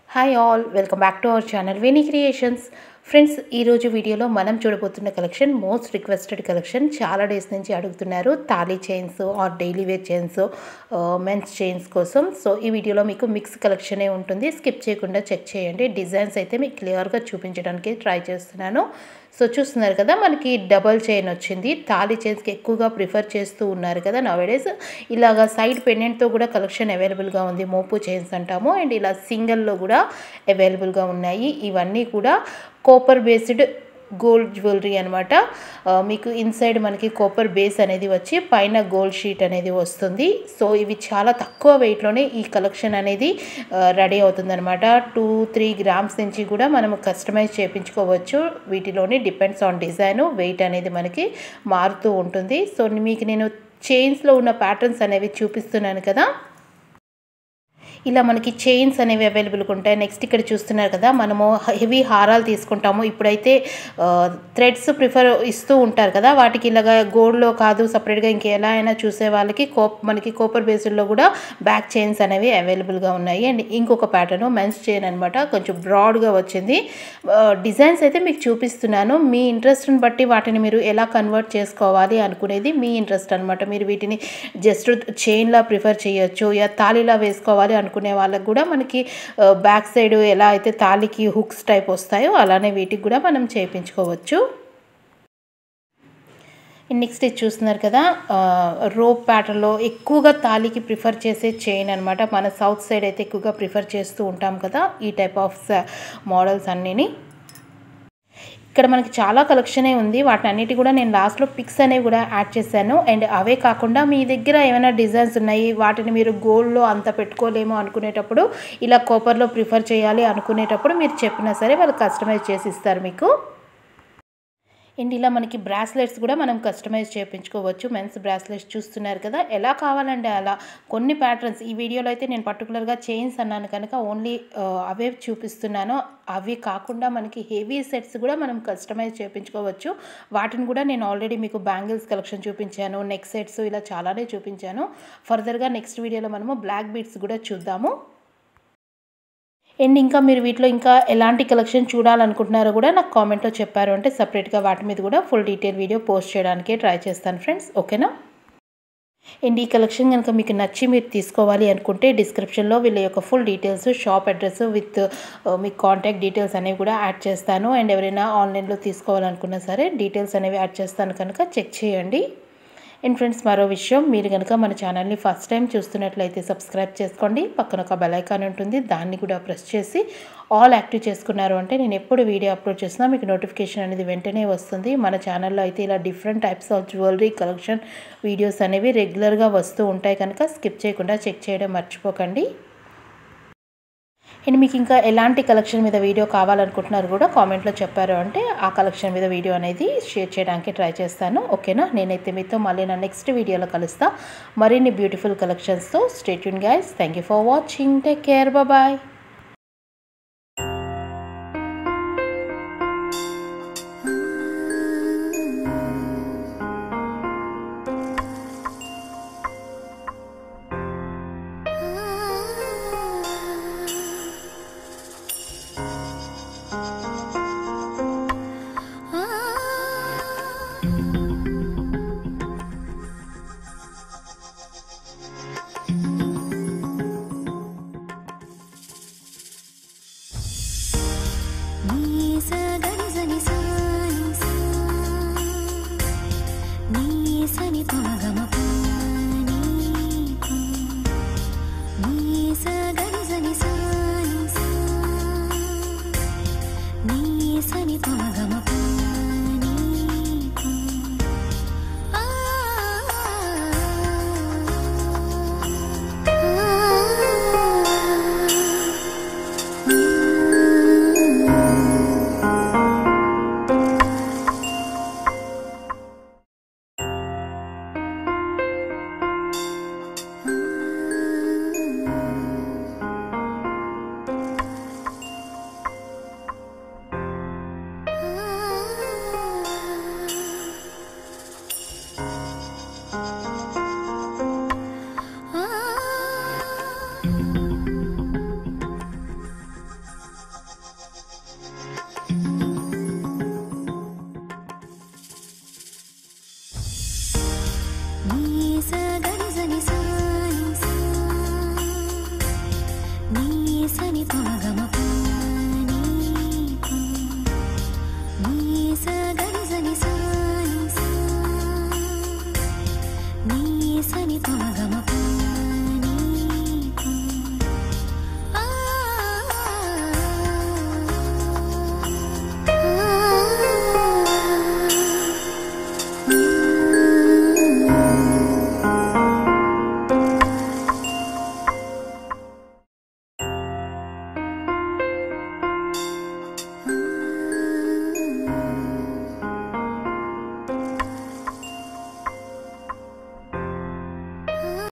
hi all welcome back to our channel Veni creations friends ఈరోజు వీడియోలో మనం చూడబోతున్న కలెక్షన్ మోస్ట్ రిక్వెస్టెడ్ కలెక్షన్ చాలా డేస్ నుంచి అడుగుతున్నారు తాళీ chains or daily wear chains mens chains కోసం సో ఈ వీడియోలో మీకు మిక్స్ కలెక్షనే ఉంటుంది స్కిప్ చేయకుండా చెక్ చేయండి డిజైన్స్ అయితే మీకు క్లియర్గా చూపించడానికి ట్రై చేస్తున్నాను సో చూస్తున్నారు కదా మనకి డబల్ చైన్ వచ్చింది తాళీ చైన్స్కి ఎక్కువగా ప్రిఫర్ చేస్తూ ఉన్నారు కదా నవేడేస్ ఇలాగా సైడ్ పెండెంట్తో కూడా కలెక్షన్ అవైలబుల్గా ఉంది మోపు చైన్స్ అంటాము అండ్ ఇలా సింగిల్లో కూడా అవైలబుల్గా ఉన్నాయి ఇవన్నీ కూడా కోపర్ బేస్డ్ గోల్డ్ జ్యువెలరీ అనమాట మీకు ఇన్సైడ్ మనకి కాపర్ బేస్ అనేది వచ్చి పైన గోల్డ్ షీట్ అనేది వస్తుంది సో ఇవి చాలా తక్కువ వెయిట్లోనే ఈ కలెక్షన్ అనేది రెడీ అవుతుందన్నమాట టూ త్రీ గ్రామ్స్ నుంచి కూడా మనం కస్టమైజ్ చేయించుకోవచ్చు వీటిలోని డిపెండ్స్ ఆన్ డిజైన్ వెయిట్ అనేది మనకి మారుతూ ఉంటుంది సో మీకు నేను చైన్స్లో ఉన్న ప్యాటర్న్స్ అనేవి చూపిస్తున్నాను కదా ఇలా మనకి చైన్స్ అనేవి అవైలబుల్గా ఉంటాయి నెక్స్ట్ ఇక్కడ చూస్తున్నారు కదా మనము హెవీ హారాలు తీసుకుంటాము ఇప్పుడైతే థ్రెడ్స్ ప్రిఫర్ ఇస్తూ ఉంటారు కదా వాటికి ఇలాగా గోల్డ్లో కాదు సపరేట్గా ఇంకెలా అయినా చూసే వాళ్ళకి కోప్ మనకి కోపర్ బేస్డ్లో కూడా బ్యాక్ చైన్స్ అనేవి అవైలబుల్గా ఉన్నాయి అండ్ ఇంకొక ప్యాటర్న్ మెన్స్ చైన్ అనమాట కొంచెం బ్రాడ్గా వచ్చింది డిజైన్స్ అయితే మీకు చూపిస్తున్నాను మీ ఇంట్రెస్ట్ని బట్టి వాటిని మీరు ఎలా కన్వర్ట్ చేసుకోవాలి అనుకునేది మీ ఇంట్రెస్ట్ అనమాట మీరు వీటిని జస్ట్ చైన్లా ప్రిఫర్ చేయొచ్చు యా తాళిలా వేసుకోవాలి అనుకునే వాళ్ళకి కూడా మనకి బ్యాక్ సైడ్ ఎలా అయితే తాళికి హుక్స్ టైప్ వస్తాయో అలానే వీటికి కూడా మనం చేయించుకోవచ్చు నెక్స్ట్ ఇది చూస్తున్నారు కదా రోప్ ప్యాటర్న్లో ఎక్కువగా తాళికి ప్రిఫర్ చేసే చైన్ అనమాట మన సౌత్ సైడ్ అయితే ఎక్కువగా ప్రిఫర్ చేస్తూ ఉంటాం కదా ఈ టైప్ ఆఫ్ మోడల్స్ అన్నీని ఇక్కడ మనకి చాలా కలెక్షనే ఉంది వాటిని అన్నిటి కూడా నేను లాస్ట్లో పిక్స్ అనేవి కూడా యాడ్ చేశాను అండ్ అవే కాకుండా మీ దగ్గర ఏమైనా డిజైన్స్ ఉన్నాయి వాటిని మీరు గోల్డ్లో అంత పెట్టుకోలేము అనుకునేటప్పుడు ఇలా కాపర్లో ప్రిఫర్ చేయాలి అనుకునేటప్పుడు మీరు చెప్పినా సరే వాళ్ళు కస్టమైజ్ చేసి ఇస్తారు మీకు అండ్ ఇలా మనకి బ్రాస్లెట్స్ కూడా మనం కస్టమైజ్ చేయించుకోవచ్చు మెన్స్ బ్రాస్లెట్స్ చూస్తున్నారు కదా ఎలా కావాలంటే అలా కొన్ని ప్యాటర్న్స్ ఈ వీడియోలో అయితే నేను పర్టికులర్గా చైన్స్ అన్నాను కనుక ఓన్లీ అవే చూపిస్తున్నాను అవి కాకుండా మనకి హెవీ సెట్స్ కూడా మనం కస్టమైజ్ చేయించుకోవచ్చు వాటిని కూడా నేను ఆల్రెడీ మీకు బ్యాంగిల్స్ కలెక్షన్ చూపించాను నెక్ సెట్స్ ఇలా చాలానే చూపించాను ఫర్దర్గా నెక్స్ట్ వీడియోలో మనము బ్లాక్ బీడ్స్ కూడా చూద్దాము అండ్ ఇంకా మీరు వీటిలో ఇంకా ఎలాంటి కలెక్షన్ చూడాలనుకుంటున్నారో కూడా నాకు కామెంట్లో చెప్పారు అంటే సపరేట్గా వాటి మీద కూడా ఫుల్ డీటెయిల్ వీడియో పోస్ట్ చేయడానికి ట్రై చేస్తాను ఫ్రెండ్స్ ఓకేనా అండ్ ఈ కలెక్షన్ కనుక మీకు నచ్చి మీరు తీసుకోవాలి అనుకుంటే డిస్క్రిప్షన్లో వీళ్ళ యొక్క full details shop address with మీ కాంటాక్ట్ డీటెయిల్స్ అనేవి కూడా యాడ్ చేస్తాను అండ్ ఎవరైనా ఆన్లైన్లో తీసుకోవాలనుకున్నా సరే డీటెయిల్స్ అనేవి యాడ్ చేస్తాను కనుక చెక్ చేయండి అండ్ ఫ్రెండ్స్ మరో విషయం మీరు కనుక మన ఛానల్ని ఫస్ట్ టైం చూస్తున్నట్లయితే సబ్స్క్రైబ్ చేసుకోండి పక్కన ఒక బెల్ ఐకాన్ ఉంటుంది దాన్ని కూడా ప్రెస్ చేసి ఆల్ యాక్టివ్ చేసుకున్నారు అంటే నేను ఎప్పుడు వీడియో అప్లోడ్ చేసినా మీకు నోటిఫికేషన్ అనేది వెంటనే వస్తుంది మన ఛానల్లో అయితే ఇలా different types of jewellery collection videos అనేవి రెగ్యులర్గా వస్తూ ఉంటాయి కనుక స్కిప్ చేయకుండా చెక్ చేయడం మర్చిపోకండి అండ్ మీకు ఇంకా ఎలాంటి కలెక్షన్ మీద వీడియో కావాలనుకుంటున్నారు కూడా కామెంట్లో చెప్పారు అంటే ఆ కలెక్షన్ మీద వీడియో అనేది షేర్ చేయడానికి ట్రై చేస్తాను ఓకేనా నేనైతే మీతో మళ్ళీ నా నెక్స్ట్ వీడియోలో కలుస్తా మరిన్ని బ్యూటిఫుల్ కలెక్షన్స్తో stay tuned guys thank you for watching take care bye పమగమ